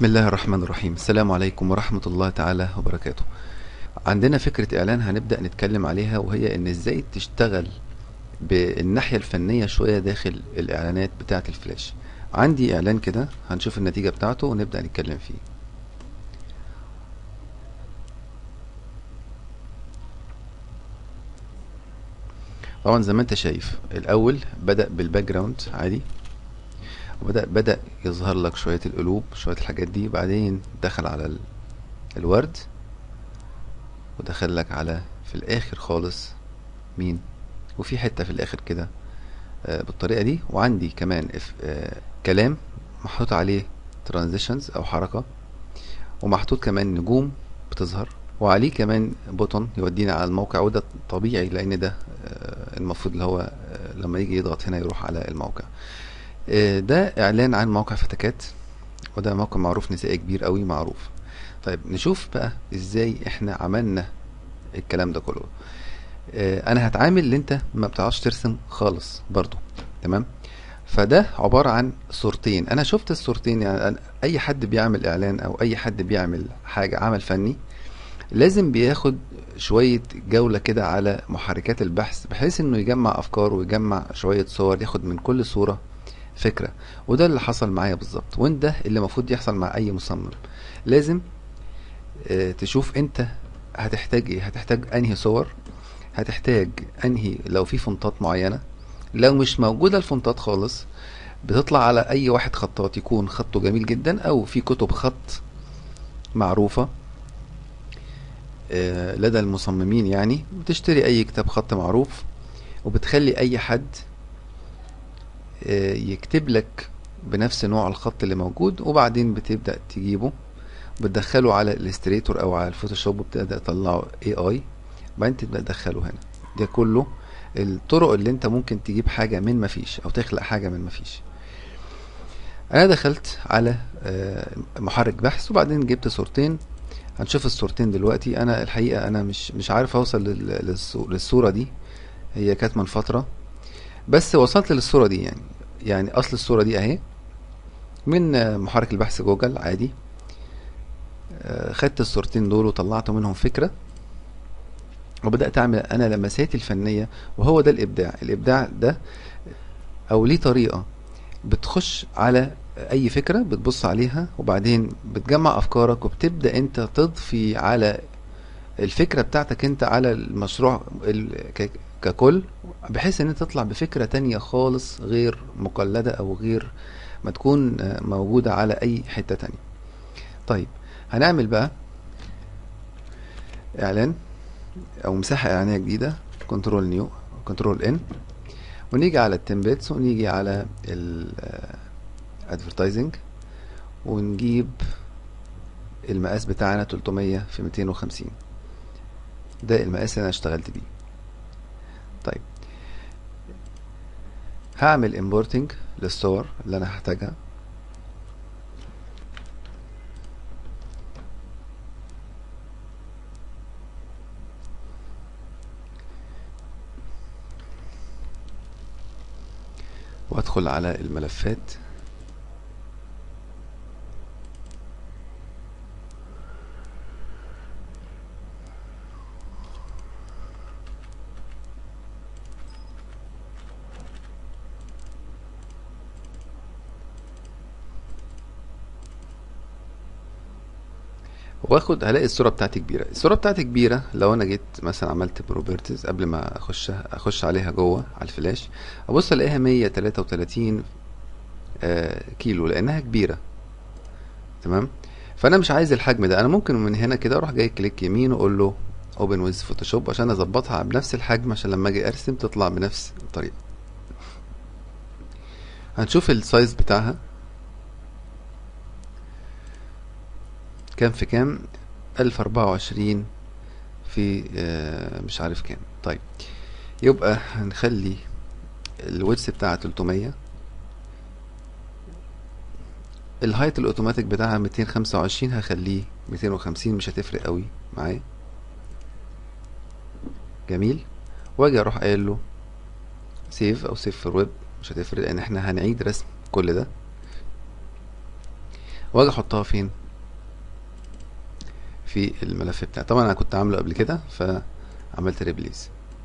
بسم الله الرحمن الرحيم السلام عليكم ورحمة الله تعالى وبركاته عندنا فكرة إعلان هنبدأ نتكلم عليها وهي إن إزاي تشتغل بالناحية الفنية شوية داخل الإعلانات بتاعة الفلاش عندي إعلان كده هنشوف النتيجة بتاعته ونبدأ نتكلم فيه طبعا زي ما انت شايف الأول بدأ بالباك جراوند عادي وبدأ بدأ يظهر لك شوية القلوب شوية الحاجات دي بعدين دخل على ال- الورد ودخل لك على في الآخر خالص مين وفي حتة في الآخر كده آه، بالطريقة دي وعندي كمان اف- آه، كلام محطوط عليه ترانزيشنز أو حركة ومحطوط كمان نجوم بتظهر وعليه كمان بوتون يودينا على الموقع وده طبيعي لأن ده آه، المفروض اللي هو آه، لما يجي يضغط هنا يروح على الموقع آه، ده اعلان عن موقع فتكات وده موقع معروف نسائي كبير قوي معروف طيب نشوف بقى ازاي احنا عملنا الكلام ده كله آه، انا هتعامل اللي انت ما بتعرفش ترسم خالص برضو تمام فده عبارة عن صورتين انا شفت الصورتين يعني أنا- اي حد بيعمل اعلان او اي حد بيعمل حاجة عمل فني لازم بياخد شوية جولة كده على محركات البحث بحيث انه يجمع افكار ويجمع شوية صور ياخد من كل صورة فكرة وده اللي حصل معايا بالظبط وده اللي المفروض يحصل مع اي مصمم لازم آه، تشوف انت هتحتاج ايه هتحتاج انهي صور هتحتاج انهي لو في فونتات معينة لو مش موجودة الفونتات خالص بتطلع على اي واحد خطاط يكون خطه جميل جدا او في كتب خط معروفة آه، لدى المصممين يعني بتشتري اي كتاب خط معروف وبتخلي اي حد آه، يكتب لك بنفس نوع الخط اللي موجود وبعدين بتبدأ تجيبه بتدخله على الاستريتور او على الفوتوشوب وبتبدأ تطلعه اي اي وبعدين تبدأ تدخله هنا ده كله الطرق اللي انت ممكن تجيب حاجة من مفيش او تخلق حاجة من مفيش انا دخلت على آه، محرك بحث وبعدين جبت صورتين هنشوف الصورتين دلوقتي انا الحقيقة انا مش مش عارف اوصل لل- للصو- للصورة دي هي كانت من فترة بس وصلت للصورة دي يعني يعني اصل الصورة دي اهي من آه، محرك البحث جوجل عادي آه، خدت الصورتين دول وطلعت منهم فكرة وبدأت أعمل أنا لمساتي الفنية وهو ده الإبداع الإبداع ده أو ليه طريقة بتخش على أي فكرة بتبص عليها وبعدين بتجمع أفكارك وبتبدأ أنت تضفي على الفكرة بتاعتك أنت على المشروع ال- ك- ككل بحيث أن أنت تطلع بفكرة تانية خالص غير مقلدة أو غير ما تكون آه، موجودة على أي حتة تانية طيب هنعمل بقى إعلان او مساحة اعلانية جديدة كنترول نيو كنترول ان ونيجي على التمبلتس ونيجي على الادفرتايزنج ونجيب المقاس بتاعنا 300 في 250 ده المقاس اللي انا اشتغلت بيه طيب هعمل امبورتنج للصور اللي انا هحتاجها وادخل على الملفات واخد هلاقي الصورة بتاعتي كبيرة الصورة بتاعتي كبيرة لو انا جيت مثلا عملت بروبرتيز قبل ما اخش اخش عليها جوه على الفلاش ابص الاقيها 133 آه، كيلو لانها كبيرة تمام فانا مش عايز الحجم ده انا ممكن من هنا كده اروح جاي كليك يمين واقول له اوبن ويز فوتوشوب عشان اظبطها بنفس الحجم عشان لما اجي ارسم تطلع بنفس الطريقة هنشوف السايز بتاعها كام في كام ألف أربعة وعشرين في آه، مش عارف كام طيب يبقى هنخلي الويدث بتاعها 300 الهايت الاوتوماتيك بتاعها 225 هخليه 250 مش هتفرق قوي معايا جميل واجي اروح قايل له سيف او سيف في الويب مش هتفرق لان احنا هنعيد رسم كل ده واجي احطها فين في الملف بتاعي طبعا انا كنت عامله قبل كده فعملت ريبليس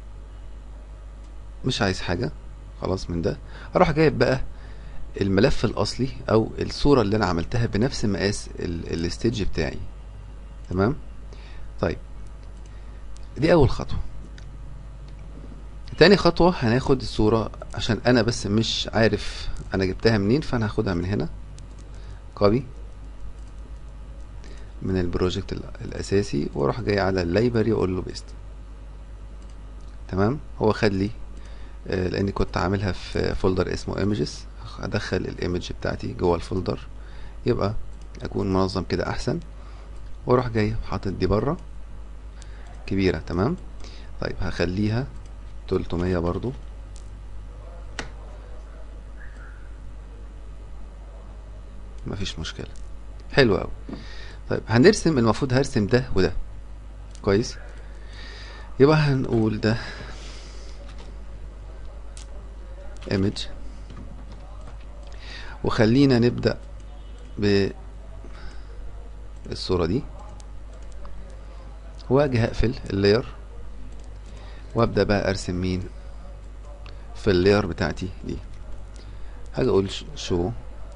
مش عايز حاجة خلاص من ده اروح جايب بقى الملف الاصلي او الصورة اللي انا عملتها بنفس مقاس الستيج بتاعي تمام طيب دي اول خطوة تاني خطوة هناخد الصورة عشان انا بس مش عارف انا جبتها منين فانا هاخدها من هنا كوبي من البروجكت ال- الاساسي واروح جاي على اللايبرري واقول له بيست تمام هو خد لي آه، لاني كنت عاملها في فولدر اسمه ايمجز ادخل الايمج بتاعتي جوه الفولدر يبقى اكون منظم كده احسن واروح جاي حاطط دي بره كبيرة تمام طيب هخليها 300 برضو مفيش مشكلة حلو اوي طيب هنرسم المفروض هرسم ده وده كويس يبقى هنقول ده image وخلينا نبدأ بالصورة دي واجي هقفل اللاير وابدأ بقى ارسم مين في اللاير بتاعتي دي هاجي اقول شو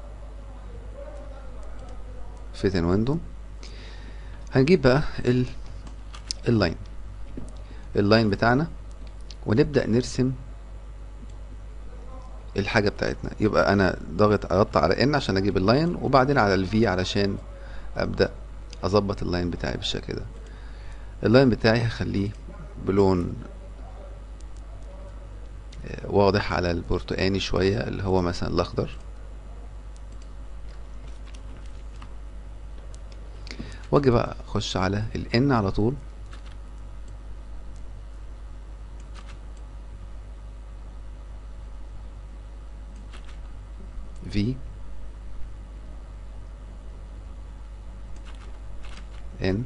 فيت ان ويندو هنجيب بقى ال اللاين اللاين بتاعنا ونبدأ نرسم الحاجة بتاعتنا يبقى انا ضاغط اضغط على ان عشان اجيب اللاين وبعدين على الفي علشان ابدأ اظبط اللاين بتاعي بالشكل ده اللاين بتاعي هخليه بلون آه، واضح على البرتقاني شوية اللي هو مثلا الاخضر واجي بقى اخش على الان على طول في ان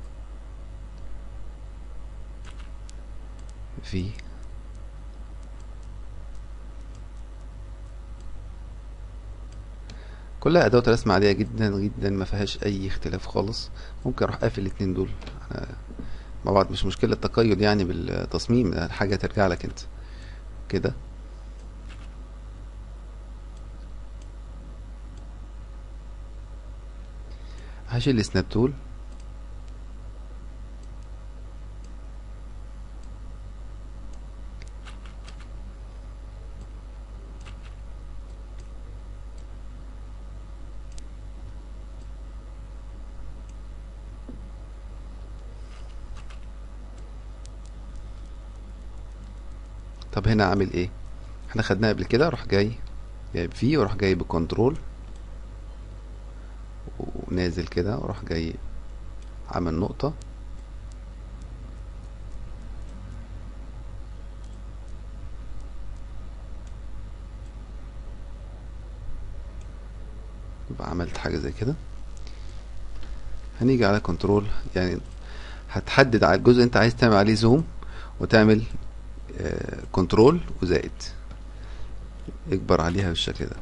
في كلها ادوات رسم عاديه جدا جدا ما فيهاش اي اختلاف خالص ممكن اروح قافل الاتنين دول احنا مع بعض مش مشكله تقيد يعني بالتصميم ده حاجه ترجع لك انت كده هشيل السناب تول طب هنا اعمل ايه احنا خدناها قبل كده اروح جاي جايب فيه واروح جاي بكنترول ونازل كده واروح جاي عامل نقطة يبقى عملت حاجة زي كده هنيجي على كنترول يعني هتحدد على الجزء انت عايز تعمل عليه زوم وتعمل كنترول وزائد اكبر عليها بالشكل ده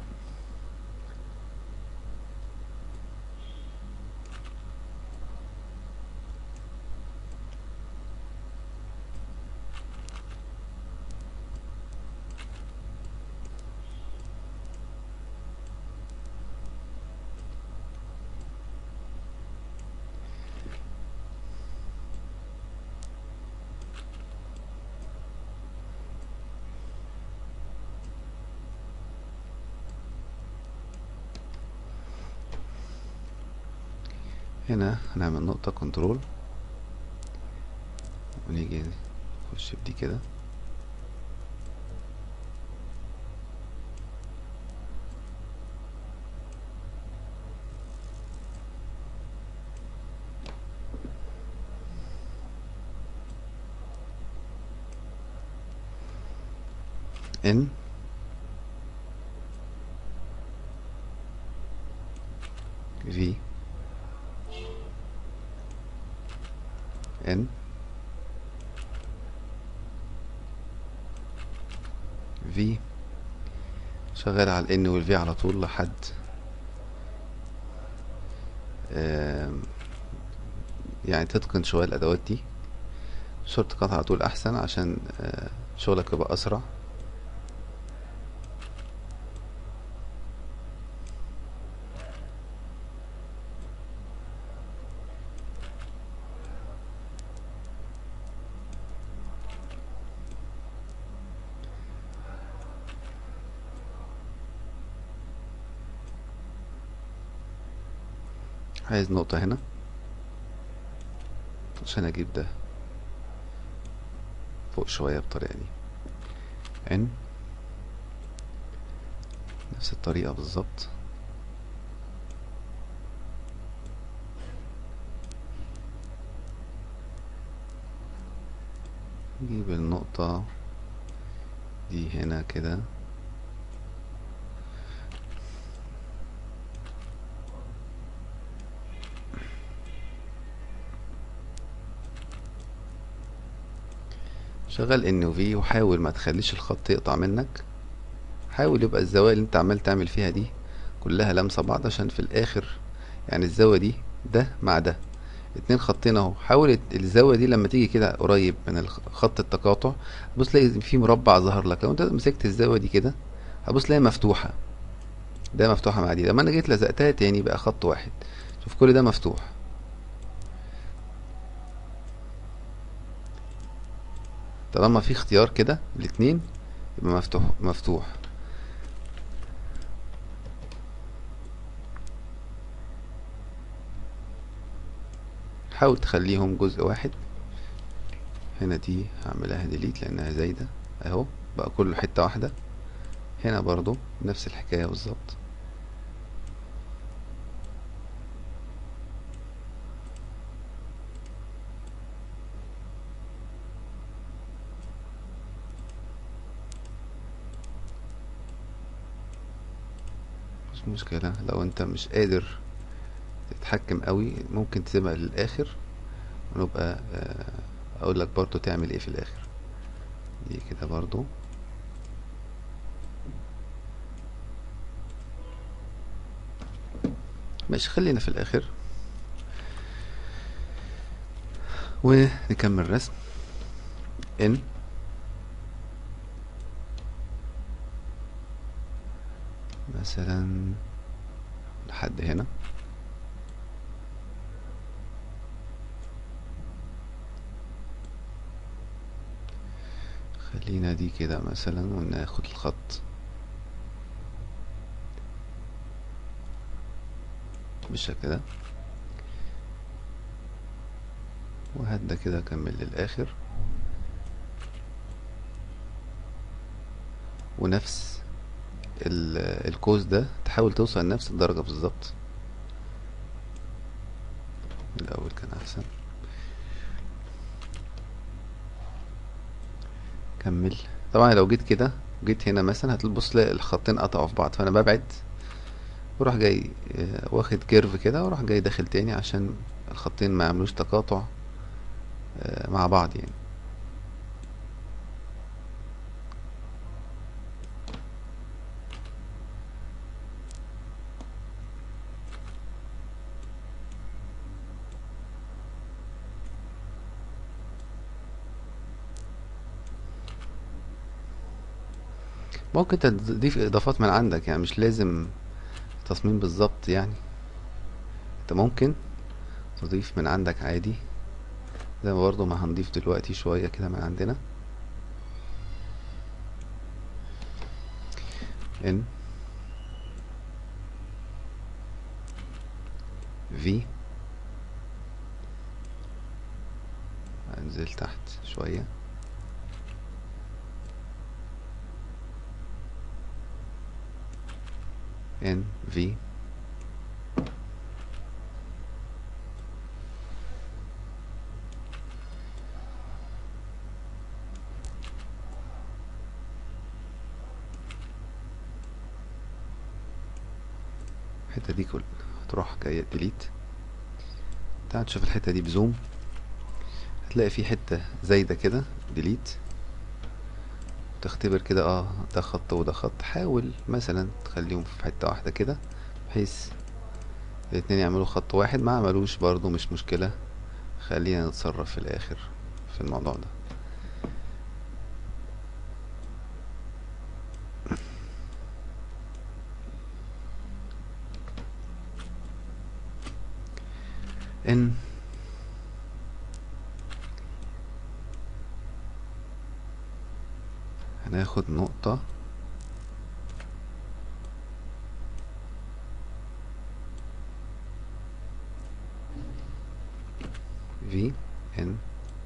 هنا هنعمل نقطة كنترول ونيجي نخش بدي كده ان في ان في شغال على الان والفي على طول لحد آم، يعني تتقن شوية الأدوات دي شورت كات على طول أحسن عشان آه، شغلك يبقى أسرع عايز نقطة هنا عشان أجيب ده فوق شوية بالطريقة دي ان نفس الطريقة بالظبط نجيب النقطة دي هنا كده شغل ان وفي وحاول ما تخليش الخط يقطع منك حاول يبقى الزوايا اللي انت عمال تعمل فيها دي كلها لامسة بعض عشان في الاخر يعني الزاوية دي ده مع ده اتنين خطين اهو حاول الت- الزاوية دي لما تيجي كده قريب من الخ- خط التقاطع هتبص تلاقي في مربع ظهر لك لو انت مسكت الزاوية دي كده هتبص تلاقيها مفتوحة ده مفتوحة مع دي لما انا جيت لزقتها تاني بقى خط واحد شوف كل ده مفتوح طالما في اختيار كده الاتنين يبقى مفتوح مفتوح حاول تخليهم جزء واحد هنا دي هعملها ديليت لانها زايدة اهو بقى كله حتة واحدة هنا برضو نفس الحكاية بالظبط مش مشكلة لو انت مش قادر تتحكم قوي ممكن تسيبها للاخر ونبقى آه، اقول لك برضو تعمل ايه في الاخر دي كده برضو ماشي خلينا في الاخر ونكمل رسم ان مثلا لحد هنا خلينا دي كده مثلا وناخد الخط بالشكل ده وهات ده كده اكمل للاخر ونفس ال- الكوز ده تحاول توصل لنفس الدرجة بالظبط الأول كان أحسن كمل طبعا لو جيت كده جيت هنا مثلا هتبص تلاقي الخطين قطعوا في بعض فأنا ببعد وراح جاي آه، واخد كيرف كده وراح جاي داخل تاني عشان الخطين ما يعملوش تقاطع آه، مع بعض يعني ممكن تضيف اضافات من عندك يعني مش لازم تصميم بالظبط يعني انت ممكن تضيف من عندك عادي زي ما برضه ما هنضيف دلوقتي شوية كده من عندنا ان في انزل تحت شوية ان في الحتة دي كل هتروح جاية ديليت تعال تشوف الحتة دي بزوم هتلاقي في حتة زايدة كده ديليت تختبر كده اه ده خط وده خط حاول مثلا تخليهم في حتة واحدة كده بحيث الاتنين يعملوا خط واحد ما عملوش برضو مش مشكلة خلينا نتصرف في الاخر في الموضوع ده ان هناخد نقطة في ان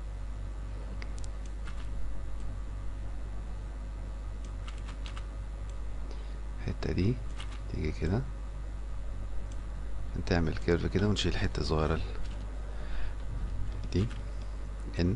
الحتة دي تيجي كده تعمل كيرف كده ونشيل الحتة الصغيرة ال- دي ان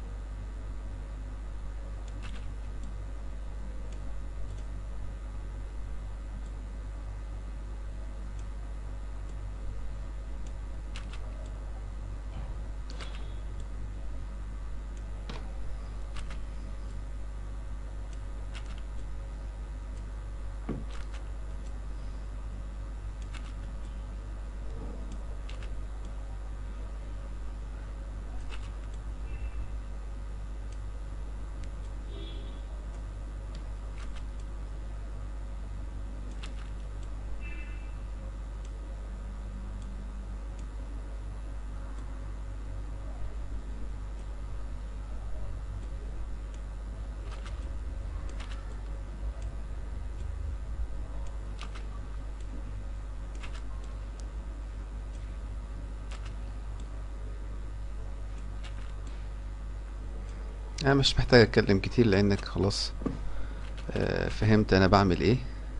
انا مش محتاج اتكلم كتير لانك خلاص آه، فهمت انا بعمل ايه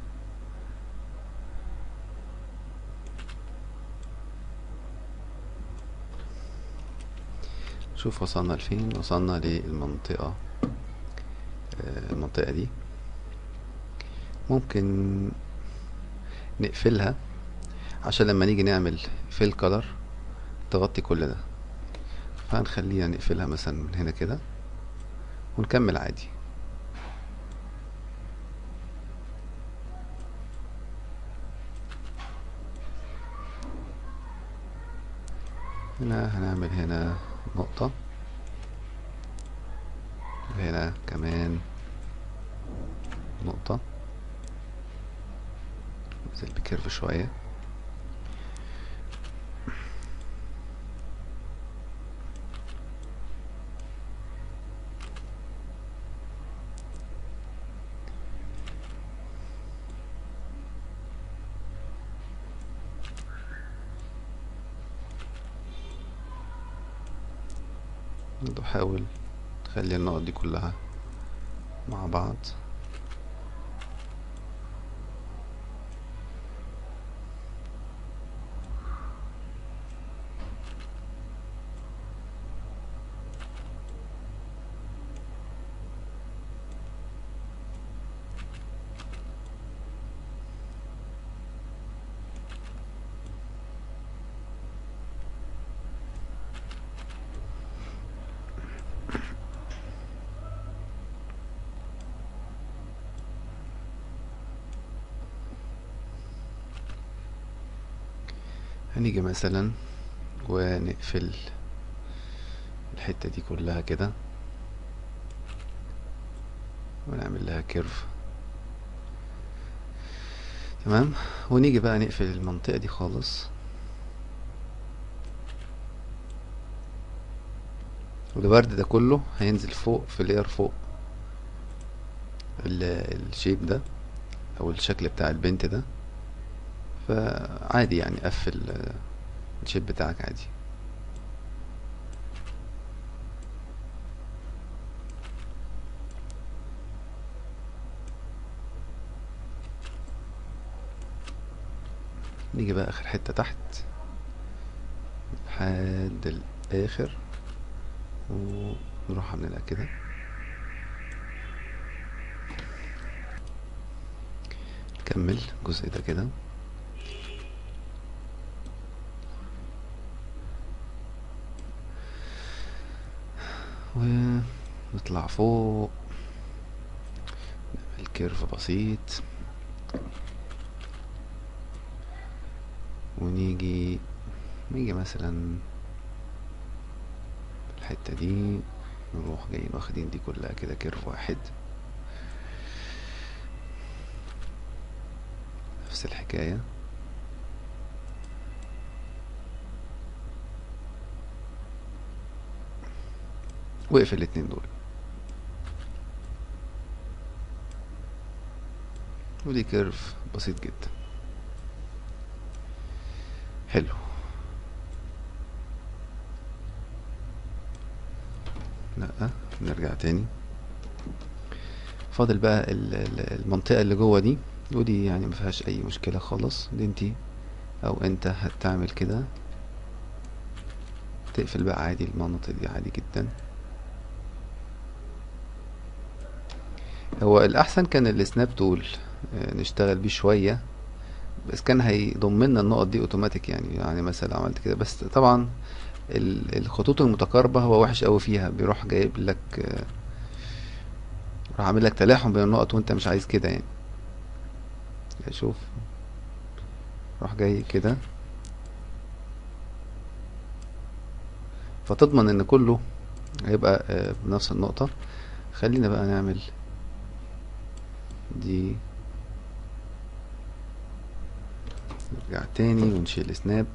شوف وصلنا لفين وصلنا للمنطقة آه، المنطقة دي ممكن نقفلها عشان لما نيجي نعمل فيل كولر تغطي كل ده فهنخليها نقفلها مثلا من هنا كده ونكمل عادي هنا هنعمل هنا نقطة وهنا كمان نقطة ننزل بكيرف شوية برضه حاول تخلي النقط دي كلها مع بعض هنيجي مثلا ونقفل الحتة دي كلها كده ونعمل لها كيرف تمام ونيجي بقى نقفل المنطقة دي خالص والورد ده كله هينزل فوق في لير فوق ال- الشيب ده او الشكل بتاع البنت ده فعادي يعني قفل آه، الشيب بتاعك عادي نيجي بقى اخر حتة تحت لحد الاخر ونروح عاملينها كده نكمل الجزء ده كده ونطلع فوق نعمل كيرف بسيط ونيجي نيجي مثلا الحتة دي نروح جايين واخدين دي كلها كده كيرف واحد نفس الحكاية واقفل الاتنين دول ودي كيرف بسيط جدا حلو لا نرجع تاني فاضل بقى ال- ال- المنطقة اللي جوه دي ودي يعني مفيهاش اي مشكلة خالص دي انتي او انت هتعمل كده تقفل بقى عادي المناطق دي عادي جدا هو الاحسن كان السناب تول آه، نشتغل بيه شوية بس كان هيضم لنا النقط دي اوتوماتيك يعني يعني مثلا لو عملت كده بس طبعا ال- الخطوط المتقاربة هو وحش قوي فيها بيروح جايب لك آه، راح عامل لك تلاحم بين النقط وانت مش عايز كده يعني شوف راح جاي كده فتضمن ان كله هيبقى آه، بنفس النقطة خلينا بقى نعمل دي نرجع تاني ونشيل سناب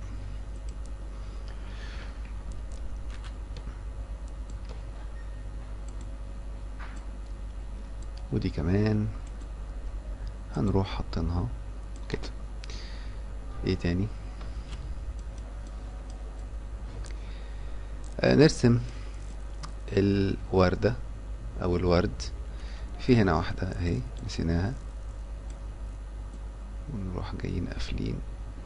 ودي كمان هنروح حاطينها كده ايه تاني آه نرسم الوردة او الورد في هنا واحدة اهي نسيناها ونروح جايين قافلين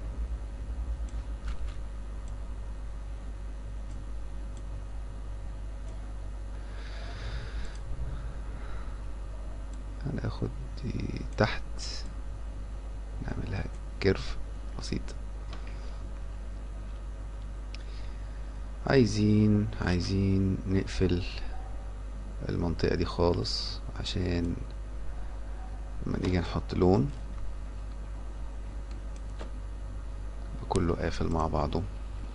هناخد دي تحت نعملها كيرف بسيط عايزين عايزين نقفل المنطقة دي خالص عشان لما نيجي نحط لون يبقى كله قافل مع بعضه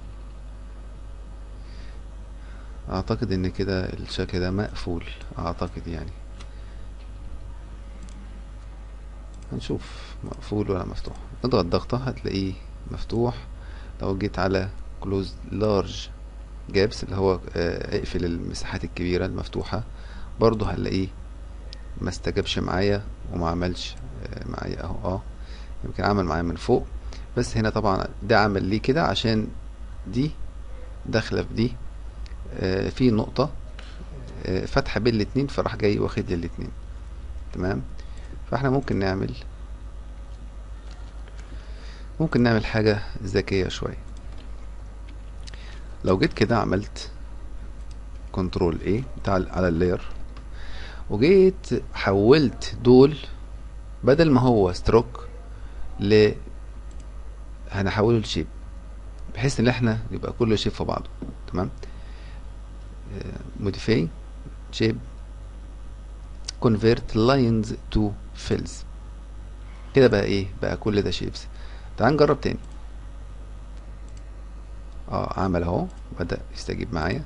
اعتقد ان كده الشكل ده مقفول اعتقد يعني هنشوف مقفول ولا مفتوح نضغط ضغطة هتلاقيه مفتوح لو جيت على close large gaps اللي هو آه، اقفل المساحات الكبيرة المفتوحة برضو هنلاقيه ما استجابش معايا وما عملش آه، معايا اهو اه يمكن عمل معايا من فوق بس هنا طبعا ده عمل ليه كده عشان دي داخلة في دي آه، في نقطة آه، فاتحة بين الاتنين فراح جاي واخد لي الاتنين تمام فاحنا ممكن نعمل ممكن نعمل حاجة ذكية شوية لو جيت كده عملت كنترول A بتاع على اللاير وجيت حولت دول بدل ما هو ستروك ل هنحوله لشيب بحيث ان احنا يبقى كل شيب في بعضه تمام موديفاي شيب convert lines to fills كده بقى ايه بقى كل ده شيبس تعال نجرب تاني اه عمل اهو بدأ يستجيب معايا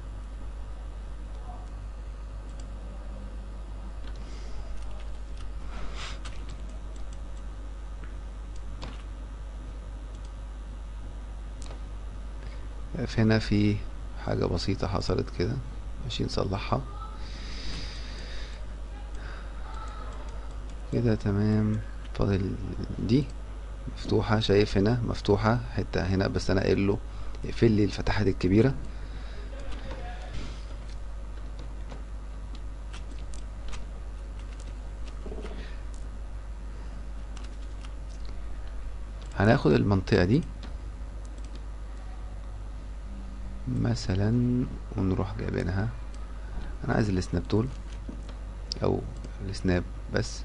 في هنا في حاجة بسيطة حصلت كده ماشي نصلحها كده تمام فاضل دي مفتوحة شايف هنا مفتوحة حتة هنا بس انا قايل له اقفل لي الفتحات الكبيرة هناخد المنطقة دي مثلا ونروح جايبينها انا عايز السناب تول او السناب بس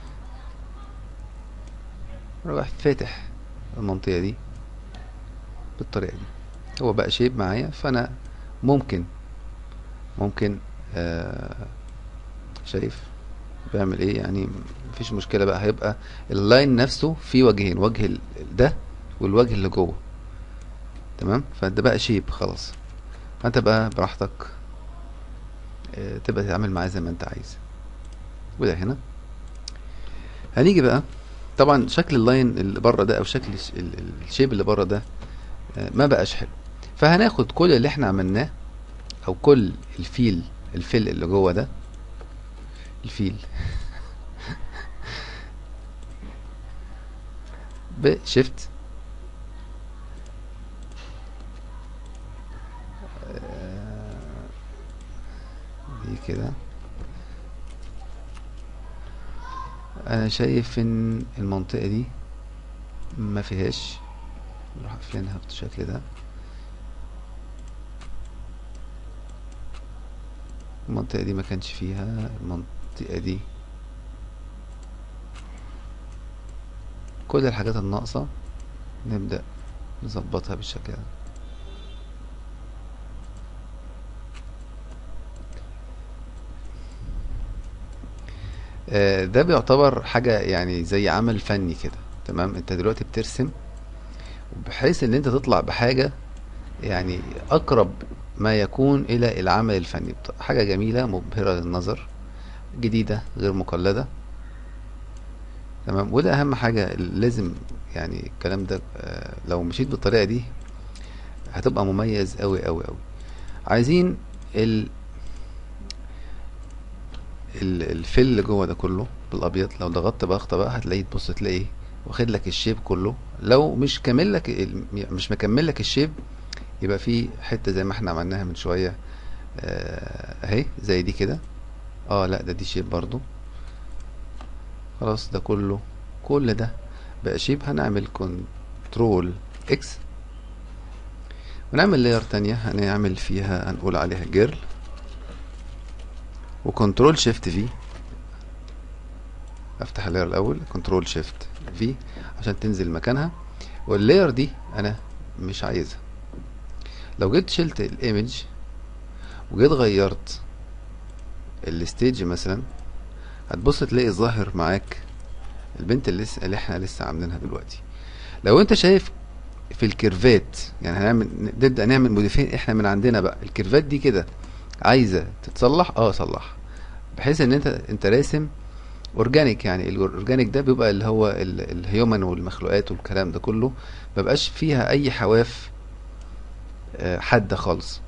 اروح فاتح المنطقة دي بالطريقة دي هو بقى شيب معايا فانا ممكن ممكن آه شايف بعمل ايه يعني مفيش مشكلة بقى هيبقى اللاين نفسه فيه وجهين وجه ال- ده والوجه اللي جوه تمام فده بقى شيب خلاص فانت بقى براحتك آه، تبقى تتعامل معاه زي ما انت عايز وده هنا هنيجي بقى طبعا شكل اللاين اللي بره ده او شكل الش- ال- ال- الشيب اللي بره ده آه، ما بقاش حلو فهناخد كل اللي احنا عملناه او كل الفيل الفيل اللي جوه ده الفيل بشيفت دي كده انا شايف ان المنطقة دي ما فيهاش نروح قافلينها بالشكل ده المنطقة دي ما كانش فيها المنطقة دي كل الحاجات الناقصة نبدأ نظبطها بالشكل ده آه، ده بيعتبر حاجة يعني زي عمل فني كده تمام انت دلوقتي بترسم بحيث ان انت تطلع بحاجة يعني اقرب ما يكون الى العمل الفني بت- حاجة جميلة مبهرة للنظر جديدة غير مقلدة تمام وده اهم حاجة لازم يعني الكلام ده آه، لو مشيت بالطريقة دي هتبقى مميز قوي قوي قوي عايزين ال ال- الفل اللي جوه ده كله بالابيض لو ضغطت ضغطه بقى هتلاقيه تبص تلاقيه واخد لك الشيب كله لو مش كامل لك ال- مش مكمل لك الشيب يبقى في حته زي ما احنا عملناها من شويه آه، اهي زي دي كده اه لا ده دي شيب برضو خلاص ده كله كل ده بقى شيب هنعمل كنترول اكس ونعمل لاير تانية هنعمل فيها هنقول عليها جيرل وكنترول شيفت في افتح اللاير الاول كنترول شيفت في عشان تنزل مكانها واللاير دي انا مش عايزها لو جيت شلت الايمج وجيت غيرت الستيج مثلا هتبص تلاقي ظاهر معاك البنت اللي لسه اللي احنا لسه عاملينها دلوقتي لو انت شايف في الكيرفات يعني هنعمل نبدا نعمل موديفين احنا من عندنا بقى الكيرفات دي كده عايزه تتصلح اه صلح بحيث ان انت انت راسم اورجانيك يعني الاورجانيك ده بيبقى اللي هو ال- الهيومن والمخلوقات والكلام ده كله مبقاش فيها اي حواف آه، حاده خالص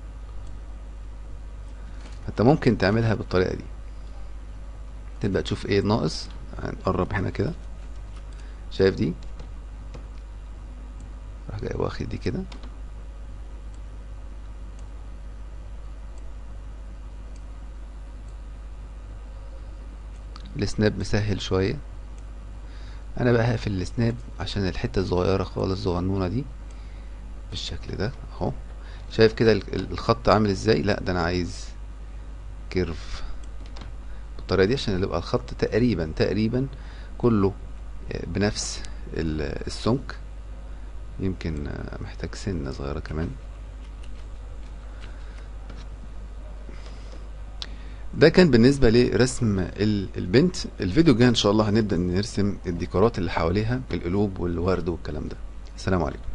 فانت ممكن تعملها بالطريقه دي تبدا تشوف ايه ناقص هنقرب هنا كده شايف دي راح جاي واخد دي كده السناب مسهل شويه انا بقى هقفل السناب عشان الحته الصغيره خالص صغنونه دي بالشكل ده اهو شايف كده ال- ال- الخط عامل ازاي لا ده انا عايز كيرف بالطريقه دي عشان يبقى الخط تقريبا تقريبا كله آه، بنفس ال- السمك يمكن آه، محتاج سنه صغيره كمان ده كان بالنسبة لرسم ال- البنت الفيديو الجاي ان شاء الله هنبدأ نرسم الديكورات اللي حواليها القلوب والورد والكلام ده السلام عليكم